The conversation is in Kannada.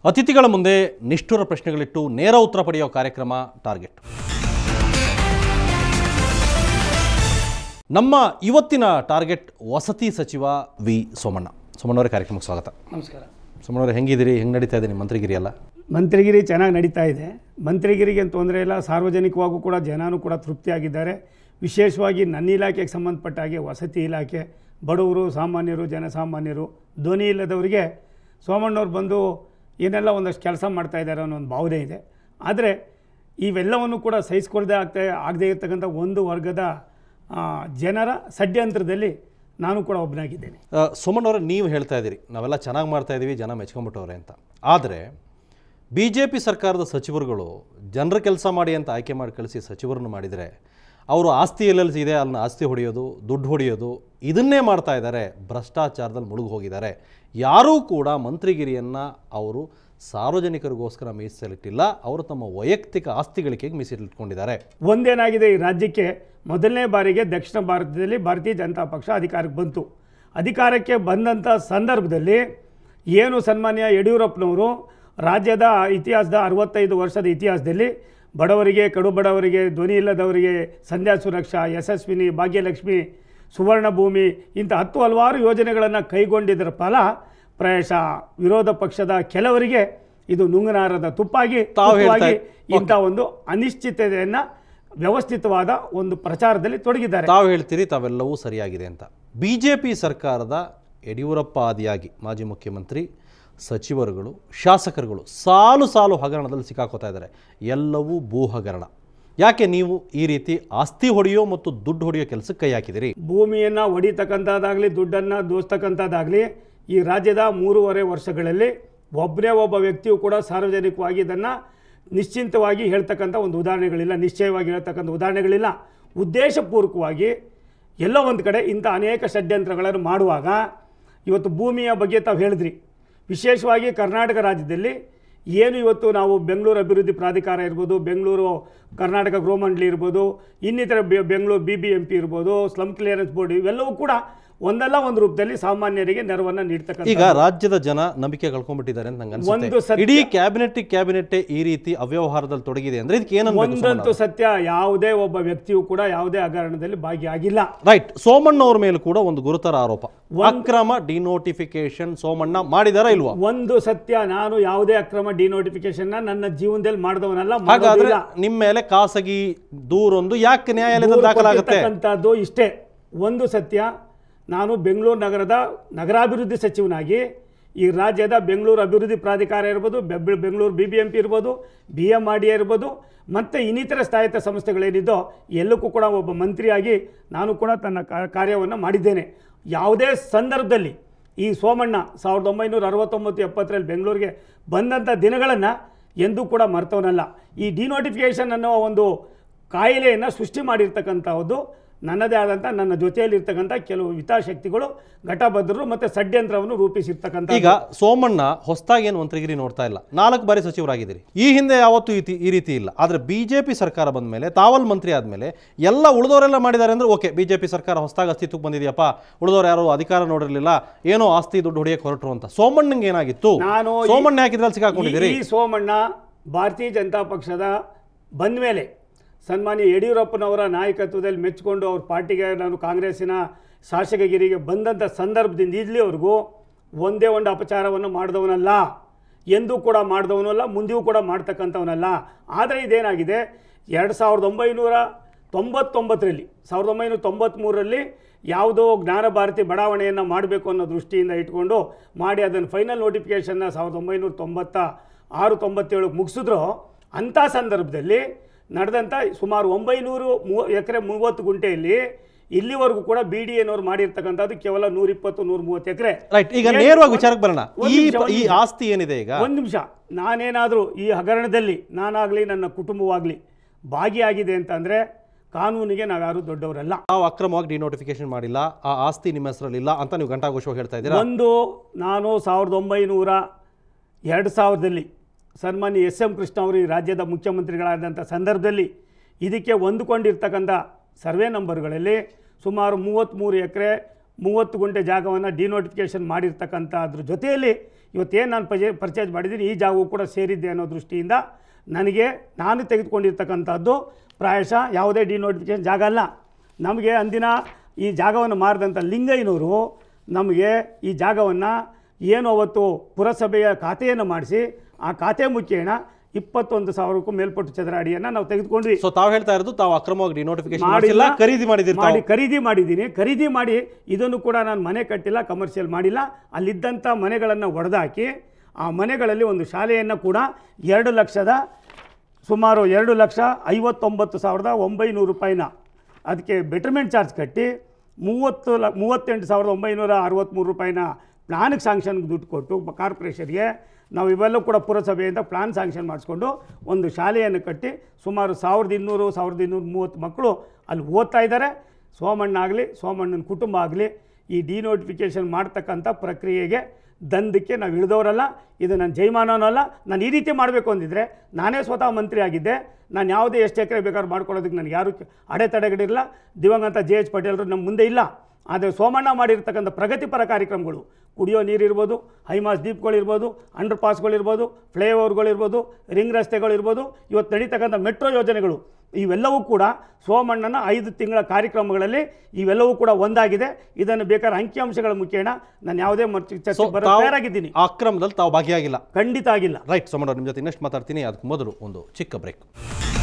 ಅತಿಥಿಗಳ ಮುಂದೆ ನಿಷ್ಠುರ ಪ್ರಶ್ನೆಗಳಿಟ್ಟು ನೇರ ಉತ್ತರ ಪಡೆಯುವ ಕಾರ್ಯಕ್ರಮ ಟಾರ್ಗೆಟ್ ನಮ್ಮ ಇವತ್ತಿನ ಟಾರ್ಗೆಟ್ ವಸತಿ ಸಚಿವ ವಿ ಸೋಮಣ್ಣ ಸೋಮಣ್ಣವರೇ ಕಾರ್ಯಕ್ರಮಕ್ಕೆ ಸ್ವಾಗತ ನಮಸ್ಕಾರ ಸೋಮಣ್ಣವರೇ ಹೆಂಗಿದ್ದೀರಿ ಹೆಂಗೆ ನಡೀತಾ ಇದೆ ನಿಮ್ಮ ಮಂತ್ರಿಗಿರಿ ಎಲ್ಲ ಮಂತ್ರಿಗಿರಿ ಚೆನ್ನಾಗಿ ನಡೀತಾ ಇದೆ ಮಂತ್ರಿಗಿರಿಗೆ ಏನು ತೊಂದರೆ ಇಲ್ಲ ಸಾರ್ವಜನಿಕವಾಗೂ ಕೂಡ ಜನನೂ ಕೂಡ ತೃಪ್ತಿಯಾಗಿದ್ದಾರೆ ವಿಶೇಷವಾಗಿ ನನ್ನ ಇಲಾಖೆಗೆ ಸಂಬಂಧಪಟ್ಟ ಹಾಗೆ ವಸತಿ ಇಲಾಖೆ ಬಡವರು ಸಾಮಾನ್ಯರು ಜನಸಾಮಾನ್ಯರು ಧ್ವನಿ ಇಲ್ಲದವರಿಗೆ ಸೋಮಣ್ಣವ್ರು ಬಂದು ಏನೆಲ್ಲ ಒಂದಷ್ಟು ಕೆಲಸ ಮಾಡ್ತಾ ಇದ್ದಾರೆ ಅನ್ನೋ ಒಂದು ಭಾವನೆ ಇದೆ ಆದರೆ ಇವೆಲ್ಲವನ್ನು ಕೂಡ ಸಹಿಸ್ಕೊಳ್ದೆ ಆಗ್ತಾ ಆಗದೇ ಇರತಕ್ಕಂಥ ಒಂದು ವರ್ಗದ ಆ, ಜನರ ಷಡ್ಯಂತ್ರದಲ್ಲಿ ನಾನು ಕೂಡ ಒಬ್ಬನಾಗಿದ್ದೇನೆ ಆ, ಸೋಮಣ್ಣವರೇ ನೀವು ಹೇಳ್ತಾ ಇದ್ದೀರಿ ನಾವೆಲ್ಲ ಚೆನ್ನಾಗಿ ಮಾಡ್ತಾ ಇದ್ದೀವಿ ಜನ ಮೆಚ್ಕೊಂಬಿಟ್ಟವ್ರೆ ಅಂತ ಆದರೆ ಬಿ ಜೆ ಪಿ ಸರ್ಕಾರದ ಸಚಿವರುಗಳು ಜನರ ಕೆಲಸ ಮಾಡಿ ಅಂತ ಆಯ್ಕೆ ಮಾಡಿ ಕಳಿಸಿ ಸಚಿವರನ್ನು ಮಾಡಿದರೆ ಅವರು ಆಸ್ತಿ ಎಲ್ಲೆಲ್ಲಿ ಇದೆ ಅಲ್ಲಿನ ಆಸ್ತಿ ಹೊಡೆಯೋದು ದುಡ್ಡು ಹೊಡೆಯೋದು ಇದನ್ನೇ ಮಾಡ್ತಾ ಇದ್ದಾರೆ ಭ್ರಷ್ಟಾಚಾರದಲ್ಲಿ ಮುಳುಗಿ ಹೋಗಿದ್ದಾರೆ ಯಾರೂ ಕೂಡ ಮಂತ್ರಿಗಿರಿಯನ್ನು ಅವರು ಸಾರ್ವಜನಿಕರಿಗೋಸ್ಕರ ಮೀಸಲಿಟ್ಟಿಲ್ಲ ಅವರು ತಮ್ಮ ವೈಯಕ್ತಿಕ ಆಸ್ತಿ ಗಳಿಕೆಗೆ ಮೀಸಲಿಟ್ಕೊಂಡಿದ್ದಾರೆ ಒಂದೇನಾಗಿದೆ ಈ ರಾಜ್ಯಕ್ಕೆ ಮೊದಲನೇ ಬಾರಿಗೆ ದಕ್ಷಿಣ ಭಾರತದಲ್ಲಿ ಭಾರತೀಯ ಜನತಾ ಪಕ್ಷ ಅಧಿಕಾರಕ್ಕೆ ಬಂತು ಅಧಿಕಾರಕ್ಕೆ ಬಂದಂಥ ಸಂದರ್ಭದಲ್ಲಿ ಏನು ಸನ್ಮಾನ್ಯ ಯಡಿಯೂರಪ್ಪನವರು ರಾಜ್ಯದ ಇತಿಹಾಸದ ಅರವತ್ತೈದು ವರ್ಷದ ಇತಿಹಾಸದಲ್ಲಿ ಬಡವರಿಗೆ ಕಡು ಬಡವರಿಗೆ ಧ್ವನಿ ಇಲ್ಲದವರಿಗೆ ಸಂಧ್ಯಾ ಸುರಕ್ಷಾ ಯಶಸ್ವಿನಿ ಭಾಗ್ಯಲಕ್ಷ್ಮಿ ಸುವರ್ಣ ಭೂಮಿ ಇಂಥ ಹತ್ತು ಹಲವಾರು ಯೋಜನೆಗಳನ್ನು ಕೈಗೊಂಡಿದ್ದರ ಫಲ ಪ್ರಾಯಶಃ ವಿರೋಧ ಪಕ್ಷದ ಕೆಲವರಿಗೆ ಇದು ನುಂಗನಾರದ ತುಪ್ಪಾಗಿ ತಾವು ಹೇಳ್ತಾ ತುಪ್ಪವಾಗಿ ಇಂಥ ಒಂದು ಅನಿಶ್ಚಿತತೆಯನ್ನು ವ್ಯವಸ್ಥಿತವಾದ ಒಂದು ಪ್ರಚಾರದಲ್ಲಿ ತೊಡಗಿದ್ದಾರೆ ತಾವು ಹೇಳ್ತೀರಿ ತಾವೆಲ್ಲವೂ ಸರಿಯಾಗಿದೆ ಅಂತ ಬಿ ಜೆ ಪಿ ಸರ್ಕಾರದ ಯಡಿಯೂರಪ್ಪ ಆದಿಯಾಗಿ ಮಾಜಿ ಮುಖ್ಯಮಂತ್ರಿ ಸಚಿವರುಗಳು ಶಾಸಕರುಗಳು ಸಾಲು ಸಾಲು ಹಗರಣದಲ್ಲಿ ಸಿಕ್ಕಾಕೋತಾ ಇದ್ದಾರೆ ಎಲ್ಲವೂ ಭೂ ಹಗರಣ ಯಾಕೆ ನೀವು ಈ ರೀತಿ ಆಸ್ತಿ ಹೊಡೆಯೋ ಮತ್ತು ದುಡ್ಡು ಹೊಡೆಯೋ ಕೆಲಸಕ್ಕೆ ಕೈ ಹಾಕಿದಿರಿ ಭೂಮಿಯನ್ನು ಹೊಡಿತಕ್ಕಂಥದ್ದಾಗಲಿ ದುಡ್ಡನ್ನು ದೋಸ್ತಕ್ಕಂಥದ್ದಾಗಲಿ ಈ ರಾಜ್ಯದ ಮೂರುವರೆ ವರ್ಷಗಳಲ್ಲಿ ಒಬ್ಬನೇ ಒಬ್ಬ ವ್ಯಕ್ತಿಯು ಕೂಡ ಸಾರ್ವಜನಿಕವಾಗಿ ಇದನ್ನು ನಿಶ್ಚಿಂತವಾಗಿ ಹೇಳ್ತಕ್ಕಂಥ ಒಂದು ಉದಾಹರಣೆಗಳಿಲ್ಲ ನಿಶ್ಚಯವಾಗಿ ಹೇಳ್ತಕ್ಕಂಥ ಉದಾಹರಣೆಗಳಿಲ್ಲ ಉದ್ದೇಶಪೂರ್ವಕವಾಗಿ ಎಲ್ಲೋ ಒಂದು ಕಡೆ ಇಂಥ ಅನೇಕ ಷಡ್ಯಂತ್ರಗಳನ್ನು ಮಾಡುವಾಗ ಇವತ್ತು ಭೂಮಿಯ ಬಗ್ಗೆ ತಾವು ಹೇಳಿದ್ರಿ ವಿಶೇಷವಾಗಿ ಕರ್ನಾಟಕ ರಾಜ್ಯದಲ್ಲಿ ಏನು ಇವತ್ತು ನಾವು ಬೆಂಗಳೂರು ಅಭಿವೃದ್ಧಿ ಪ್ರಾಧಿಕಾರ ಇರ್ಬೋದು ಬೆಂಗಳೂರು ಕರ್ನಾಟಕ ಗೃಹ ಮಂಡಳಿ ಇರ್ಬೋದು ಇನ್ನಿತರ ಬೆ- Bengaluru B B M P ಇರ್ಬೋದು ಸ್ಲಮ್ ಕ್ಲಿಯರೆನ್ಸ್ ಬೋರ್ಡ್ ಇವೆಲ್ಲವೂ ಕೂಡ ಒಂದಲ್ಲ ಒಂದು ರೂಪದಲ್ಲಿ ಸಾಮಾನ್ಯರಿಗೆ ನೆರವನ್ನು ನೀಡ್ತಕ್ಕಂಥ ಈಗ ರಾಜ್ಯದ ಜನ ನಂಬಿಕೆ ಕಳ್ಕೊಂಡ್ಬಿಟ್ಟಿದ್ದಾರೆ ಅಂತ ನಂಗೆ ಒಂದು ಅನ್ಸುತ್ತೆ ಸತ್ಯ- ಇಡೀ ಕ್ಯಾಬಿನೆಟ್ ಕ್ಯಾಬಿನೆಟ್ ಈ ರೀತಿ ಅವ್ಯವಹಾರದಲ್ಲಿ ತೊಡಗಿದೆ ಅಂದ್ರೆ ಇದಕ್ಕೆ ಏನಂತ ಒಂದಂತೂ ಸತ್ಯ ಯಾವುದೇ ಒಬ್ಬ ವ್ಯಕ್ತಿಯು ಕೂಡ ಯಾವುದೇ ಹಗರಣದಲ್ಲಿ ಭಾಗಿಯಾಗಿಲ್ಲ ರೈಟ್ ಸೋಮಣ್ಣ ಅವ್ರ ಮೇಲೆ ಕೂಡ ಒಂದು ಗುರುತರ ಆರೋಪ ಅಕ್ರಮ ಡಿನೋಟಿಫಿಕೇಶನ್ ಸೋಮಣ್ಣ ಮಾಡಿದಾರಾ ಇಲ್ವಾ ಒಂದು ಸತ್ಯ ನಾನು ಯಾವುದೇ ಅಕ್ರಮ ಡಿನೋಟಿಫಿಕೇಶನ್ ನನ್ನ ಜೀವನದಲ್ಲಿ ಮಾಡಿದವನಲ್ಲ ಹಾಗಾದ್ರೆ ಮಾಡೋದಿಲ್ಲ ನಿಮ್ಮ ಮೇಲೆ ಖಾಸಗಿ ದೂರೊಂದು ಯಾಕೆ ನ್ಯಾಯಾಲಯದಲ್ಲಿ ದಾಖಲಾಗುತ್ತೆ ಕೊಟ್ಟಿರ್ತಕ್ಕಂಥದ್ದು ಇಷ್ಟೇ ಒಂದು ಸತ್ಯ ನಾನು ಬೆಂಗಳೂರು ನಗರದ ನಗರಾಭಿವೃದ್ಧಿ ಸಚಿವನಾಗಿ ಈ ರಾಜ್ಯದ ಬೆಂಗಳೂರು ಅಭಿವೃದ್ಧಿ ಪ್ರಾಧಿಕಾರ ಇರ್ಬೋದು ಬೆಬ್- Bengaluru B B M P ಇರ್ಬೋದು ಬಿ ಎಮ್ ಆರ್ ಡಿ ಇರ್ಬೋದು ಮತ್ತು ಇನ್ನಿತರ ಸ್ಥಾಯಿತ ಸಂಸ್ಥೆಗಳೇನಿದ್ದೋ ಎಲ್ಲಕ್ಕೂ ಕೂಡ ಒಬ್ಬ ಮಂತ್ರಿಯಾಗಿ ನಾನು ಕೂಡ ತನ್ನ ಕಾ- ಕಾರ್ಯವನ್ನು ಮಾಡಿದ್ದೇನೆ ಯಾವುದೇ ಸಂದರ್ಭದಲ್ಲಿ ಈ ಸೋಮಣ್ಣ ಸಾವಿರದ ಒಂಬೈನೂರ ಅರವತ್ತೊಂಬತ್ತು ಎಪ್ಪತ್ತರಲ್ಲಿ ಬೆಂಗಳೂರಿಗೆ ಬಂದಂಥ ದಿನಗಳನ್ನು ಎಂದೂ ಕೂಡ ಮರ್ತವನಲ್ಲ ಈ ಡಿನೋಟಿಫಿಕೇಷನ್ ಅನ್ನೋ ಒಂದು ಕಾಯಿಲೆಯನ್ನು ಸೃಷ್ಟಿ ಮಾಡಿರ್ತಕ್ಕಂಥದ್ದು ನನ್ನದೇ ಆದಂಥ ನನ್ನ ಜೊತೆಯಲ್ಲಿರ್ತಕ್ಕಂಥ ಕೆಲವು ಹಿತಾಸಕ್ತಿಗಳು ಘಟಬದ್ಧರು ಮತ್ತು ಷಡ್ಯಂತ್ರವನ್ನು ರೂಪಿಸಿರ್ತಕ್ಕಂಥ ಈಗ ಸೋಮಣ್ಣ ಹೊಸದಾಗಿ ಏನು ಮಂತ್ರಿಗಿರಿ ನೋಡ್ತಾ ಇಲ್ಲ ನಾಲ್ಕು ಬಾರಿ ಸಚಿವರಾಗಿದ್ದೀರಿ ಈ ಹಿಂದೆ ಯಾವತ್ತೂ ಈ ತಿ- ಈ ರೀತಿ ಇಲ್ಲ ಆದರೆ ಬಿಜೆಪಿ ಸರ್ಕಾರ ಬಂದ ಮೇಲೆ ತಾವಲ್ ಮಂತ್ರಿ ಆದಮೇಲೆ ಎಲ್ಲ ಉಳಿದವರೆಲ್ಲ ಮಾಡಿದ್ದಾರೆ ಅಂದ್ರೆ ಓಕೆ ಬಿಜೆಪಿ ಸರ್ಕಾರ ಹೊಸದಾಗಿ ಅಸ್ತಿತ್ವಕ್ಕೆ ಬಂದಿದೆಯಪ್ಪ ಉಳಿದವ್ರು ಯಾರು ಅಧಿಕಾರ ನೋಡಿರಲಿಲ್ಲ ಏನೋ ಆಸ್ತಿ ದುಡ್ಡು ಹೊಡೆಯಕ್ಕೆ ಹೊರಟರು ಅಂತ ಸೋಮಣ್ಣಂಗೆ ಏನಾಗಿತ್ತು ನಾನು ಈ- ಸೋಮಣ್ಣ ಯಾಕಿದ್ರಲ್ಲಿ ಸಿಕ್ಕಾಕೊಂಡಿದ್ದೀರಿ ಈ ಸೋಮಣ್ಣ ಭಾರತೀಯ ಜನತಾ ಪಕ್ಷದ ಬಂದ ಮೇಲೆ ಸನ್ಮಾನ್ಯ ಯಡಿಯೂರಪ್ಪನವರ ನಾಯಕತ್ವದಲ್ಲಿ ಮೆಚ್ಚಿಕೊಂಡು ಅವ್ರ ಪಾರ್ಟಿಗೆ ನಾನು ಕಾಂಗ್ರೆಸ್ಸಿನ ಶಾಸಕಗಿರಿಗೆ ಬಂದಂಥ ಸಂದರ್ಭದಿಂದ ಇಲ್ಲಿವರೆಗೂ ಒಂದೇ ಒಂದು ಅಪಚಾರವನ್ನು ಮಾಡಿದವನಲ್ಲ ಎಂದೂ ಕೂಡ ಮಾಡಿದವನಲ್ಲ ಮುಂದೆಯೂ ಕೂಡ ಮಾಡ್ತಕ್ಕಂಥವನಲ್ಲ ಆದರೆ ಇದೇನಾಗಿದೆ ಎರಡು ಸಾವಿರದ ಒಂಬೈನೂರ ತೊಂಬತ್ತೊಂಬತ್ತರಲ್ಲಿ ಸಾವಿರದ ಒಂಬೈನೂರ ತೊಂಬತ್ತ್ಮೂರರಲ್ಲಿ ಯಾವುದೋ ಜ್ಞಾನ ಭಾರತಿ ಬಡಾವಣೆಯನ್ನು ಮಾಡಬೇಕು ಅನ್ನೋ ದೃಷ್ಟಿಯಿಂದ ಇಟ್ಕೊಂಡು ಮಾಡಿ ಅದನ್ನು ಫೈನಲ್ ನೋಟಿಫಿಕೇಷನ್ನ ಸಾವಿರದ ಒಂಬೈನೂರ ತೊಂಬತ್ತ ಆರು ತೊಂಬತ್ತೇಳು ಮುಗಿಸಿದ್ರು ಅಂಥ ಸಂದರ್ಭದಲ್ಲಿ ನಡೆದಂಥ ಸುಮಾರು ಒಂಬೈನೂರು ಮೂ ಎಕರೆ ಮೂವತ್ತು ಗುಂಟೆಯಲ್ಲಿ ಇಲ್ಲಿವರೆಗೂ ಕೂಡ ಬಿ ಡಿ ಎನವ್ರು ಮಾಡಿರ್ತಕ್ಕಂಥದ್ದು ಕೇವಲ ನೂರಿಪ್ಪತ್ತು ನೂರ ಮೂವತ್ತು ಎಕರೆ ರೈಟ್ ಈಗ ನೇರವಾಗಿ ವಿಚಾರಕ್ಕೆ ಬರೋಣ ಒಂದ್ ಈ ನಿಮಿಷ, ಒಂದ್ ಈ ನಿಮಿಷ. ಆಸ್ತಿ ಏನಿದೆ ಈಗ ಒಂದು ನಿಮಿಷ ನಾನೇನಾದರೂ ಈ ಹಗರಣದಲ್ಲಿ ನಾನಾಗಲಿ ನನ್ನ ಕುಟುಂಬವಾಗಲಿ ಭಾಗಿಯಾಗಿದೆ ಅಂತಂದರೆ ಕಾನೂನಿಗೆ ನಾವ್ಯಾರೂ ದೊಡ್ಡವರಲ್ಲ ನಾವು ಅಕ್ರಮವಾಗಿ ಡಿನೋಟಿಫಿಕೇಶನ್ ಮಾಡಿಲ್ಲ ಆ ಆಸ್ತಿ ನಿಮ್ಮ ಹೆಸರಲ್ಲಿಲ್ಲ ಅಂತ ನೀವು ಘಂಟಾಘೋಷವಾಗಿ ಹೇಳ್ತಾ ಇದ್ದೀರಾ ಒಂದು ನಾನು ಸಾವಿರದ ಒಂಬೈನೂರ ಎರಡು ಸಾವಿರದಲ್ಲಿ ಸನ್ಮಾನ್ಯ ಎಸ್ ಎಂ ಕೃಷ್ಣ ಅವರು ಈ ರಾಜ್ಯದ ಮುಖ್ಯಮಂತ್ರಿಗಳಾದಂಥ ಸಂದರ್ಭದಲ್ಲಿ ಇದಕ್ಕೆ ಹೊಂದಿಕೊಂಡಿರ್ತಕ್ಕಂಥ ಸರ್ವೆ ನಂಬರ್ಗಳಲ್ಲಿ ಸುಮಾರು ಮೂವತ್ತ್ಮೂರು ಎಕರೆ ಮೂವತ್ತು ಗುಂಟೆ ಜಾಗವನ್ನು ಡಿನೋಟಿಫಿಕೇಷನ್ ಮಾಡಿರ್ತಕ್ಕಂಥ ಅದ್ರ ಜೊತೆಯಲ್ಲಿ ಇವತ್ತೇನು ನಾನು ಪಜೆ ಪರ್ಚೇಸ್ ಮಾಡಿದ್ದೀನಿ ಈ ಜಾಗವು ಕೂಡ ಸೇರಿದ್ದೆ ಅನ್ನೋ ದೃಷ್ಟಿಯಿಂದ ನನಗೆ ನಾನು ತೆಗೆದುಕೊಂಡಿರ್ತಕ್ಕಂಥದ್ದು ಪ್ರಾಯಶಃ ಯಾವುದೇ ಡಿನೋಟಿಫಿಕೇಶನ್ ಜಾಗ ಅಲ್ಲ ನಮಗೆ ಅಂದಿನ ಈ ಜಾಗವನ್ನು ಮಾರಿದಂಥ ಲಿಂಗಯ್ಯನವರು ನಮಗೆ ಈ ಜಾಗವನ್ನು ಏನು ಅವತ್ತು ಪುರಸಭೆಯ ಖಾತೆಯನ್ನು ಮಾಡಿಸಿ ಆ ಖಾತೆ ಮುಖೇನ ಇಪ್ಪತ್ತೊಂದು ಸಾವಿರಕ್ಕೂ ಮೇಲ್ಪಟ್ಟು ಚದರ ಅಡಿಯನ್ನು ನಾವು ತೆಗೆದುಕೊಂಡ್ವಿ ಸೊ ತಾವು ಹೇಳ್ತಾ ಇರೋದು ತಾವು ಅಕ್ರಮವಾಗಿ ಡಿನೋಟಿಫಿಕೇಶನ್ ಮಾಡಿಲ್ಲ ಮಾಡಿಲ್ಲ ಖರೀದಿ ಮಾಡಿದಿರಿ ಮಾಡಿ ಖರೀದಿ ಮಾಡಿದ್ದೀನಿ ಖರೀದಿ ಮಾಡಿ ಇದನ್ನು ಕೂಡ ನಾನು ಮನೆ ಕಟ್ಟಿಲ್ಲ ಕಮರ್ಷಿಯಲ್ ಮಾಡಿಲ್ಲ ಅಲ್ಲಿದ್ದಂಥ ಮನೆಗಳನ್ನು ಒಡೆದಾಕಿ ಆ ಮನೆಗಳಲ್ಲಿ ಒಂದು ಶಾಲೆಯನ್ನು ಕೂಡ ಎರಡು ಲಕ್ಷದ ಸುಮಾರು ಎರಡು ಲಕ್ಷ ಐವತ್ತೊಂಬತ್ತು ಸಾವಿರದ ಒಂಬೈನೂರು ರೂಪಾಯಿನ ಅದಕ್ಕೆ ಬೆಟರ್ಮೆಂಟ್ ಚಾರ್ಜ್ ಕಟ್ಟಿ ಮೂವತ್ತು ಲ ಮೂವತ್ತೆಂಟು ಸಾವಿರದ ಒಂಬೈನೂರ ಅರವತ್ತ್ಮೂರು ರೂಪಾಯಿನ ಪ್ಲಾನ್ಗೆ ಸಾಂಕ್ಷನ್ಗೆ ದುಡ್ಡು ಕೊಟ್ಟು ಕಾರ್ಪೊರೇಷನ್ಗೆ ನಾವು ಇವೆಲ್ಲೂ ಕೂಡ ಪುರಸಭೆಯಿಂದ ಪ್ಲಾನ್ ಸ್ಯಾಂಕ್ಷನ್ ಮಾಡಿಸ್ಕೊಂಡು ಒಂದು ಶಾಲೆಯನ್ನು ಕಟ್ಟಿ ಸುಮಾರು ಸಾವಿರದ ಇನ್ನೂರು ಸಾವಿರದ ಇನ್ನೂರು ಮೂವತ್ತು ಮಕ್ಕಳು ಅಲ್ಲಿ ಓದ್ತಾ ಇದ್ದಾರೆ ಸೋಮಣ್ಣ ಆಗಲಿ ಸೋಮಣ್ಣನ ಕುಟುಂಬ ಆಗಲಿ ಈ ಡಿನೋಟಿಫಿಕೇಷನ್ ಮಾಡ್ತಕ್ಕಂಥ ಪ್ರಕ್ರಿಯೆಗೆ ದಂಧಕ್ಕೆ ನಾವು ಇಳಿದವರಲ್ಲ ಇದು ನನ್ನ ಜೈಮಾನನೂ ಅಲ್ಲ ನಾನು ಈ ರೀತಿ ಮಾಡಬೇಕು ಅಂದಿದ್ರೆ ನಾನೇ ಸ್ವತಃ ಮಂತ್ರಿ ಆಗಿದ್ದೆ ನಾನು ಯಾವುದೇ ಎಷ್ಟು ಎಕರೆ ಬೇಕಾದ್ರೂ ಮಾಡ್ಕೊಳ್ಳೋದಕ್ಕೆ ನನಗೆ ಯಾರು ಅಡೆತಡೆಗಳಿರಲ್ಲ ದಿವಂಗತ ಜೆ ಎಚ್ ಪಟೇಲ್ರು ನಮ್ಮ ಮುಂದೆ ಇಲ್ಲ ಆದರೆ ಸೋಮಣ್ಣ ಮಾಡಿರ್ತಕ್ಕಂಥ ಪ್ರಗತಿಪರ ಕಾರ್ಯಕ್ರಮಗಳು ಕುಡಿಯೋ ನೀರಿರ್ಬೋದು ಹೈಮಾಸ್ ದೀಪ್ಗಳಿರ್ಬೋದು ಅಂಡರ್ ಪಾಸ್ಗಳಿರ್ಬೋದು ಫ್ಲೈಓವರ್ಗಳಿರ್ಬೋದು ರಿಂಗ್ ರಸ್ತೆಗಳಿರ್ಬೋದು ಇವತ್ತು ನಡೀತಕ್ಕಂಥ ಮೆಟ್ರೋ ಯೋಜನೆಗಳು ಇವೆಲ್ಲವೂ ಕೂಡ ಸೋಮಣ್ಣನ ಐದು ತಿಂಗಳ ಕಾರ್ಯಕ್ರಮಗಳಲ್ಲಿ ಇವೆಲ್ಲವೂ ಕೂಡ ಒಂದಾಗಿದೆ ಇದನ್ನು ಬೇಕಾದ್ರೆ ಅಂಕಿಅಂಶಗಳ ಮುಖೇನ ನಾನು ಯಾವುದೇ ಮರ್ಚಿ ಸೊ ಚರ್ಚೆ ಬರೋ ತಾವು ತಯಾರಾಗಿದ್ದೀನಿ ಆ ಅಕ್ರಮದಲ್ಲಿ ತಾವು ಭಾಗಿಯಾಗಿಲ್ಲ ಖಂಡಿತ ಆಗಿಲ್ಲ ರೈಟ್ ಸೋಮಣ್ಣ ನಿಮ್ಮ ಜೊತೆ ಇನ್ನಷ್ಟು ಮಾತಾಡ್ತೀನಿ ಅದಕ್ಕೆ ಮೊದಲು ಒಂದು ಚಿಕ್ಕ ಬ್ರೇಕ್